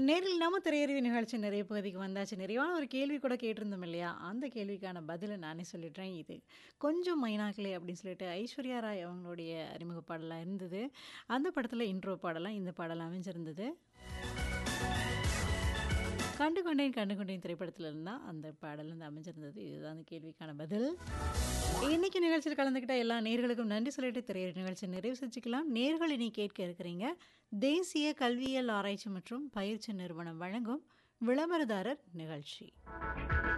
நேரில் நாம திரையறிவு நிகழ்ச்சி நிறைய பகுதிக்கு வந்தாச்சு. நிறைவான ஒரு கேள்வி கூட கேட்டிருந்தோம் இல்லையா? அந்த கேள்விக்கான பதில நானே சொல்லிடுறேன். இது "கொஞ்சம் மைனாக்களே" அப்படின்னு சொல்லிட்டு ஐஸ்வர்யா ராய் அவங்களுடைய அறிமுக பாடலா இருந்தது. அந்த படத்துல இன்ட்ரோ பாடலா இந்த பாடல் அமைஞ்சிருந்தது. "கண்டு கொண்டேன் கண்டு கொண்டேன்" திரைப்படத்துல இருந்து தான் அந்த பாடல் வந்து அமைஞ்சிருந்தது. இதுதான் அந்த கேள்விக்கான பதில். இன்னைக்கு நிகழ்ச்சியில் கலந்துக்கிட்ட எல்லா நேயர்களுக்கும் நன்றி சொல்லிட்டு திரையரங்கு நிகழ்ச்சியை நிறைவு செஞ்சுக்கலாம். நேயர்கள் இனி கேட்க இருக்கிறீங்க, தேசிய கல்வியியல் ஆராய்ச்சி மற்றும் பயிற்சி நிறுவனம் வழங்கும் விளம்பரதாரர் நிகழ்ச்சி.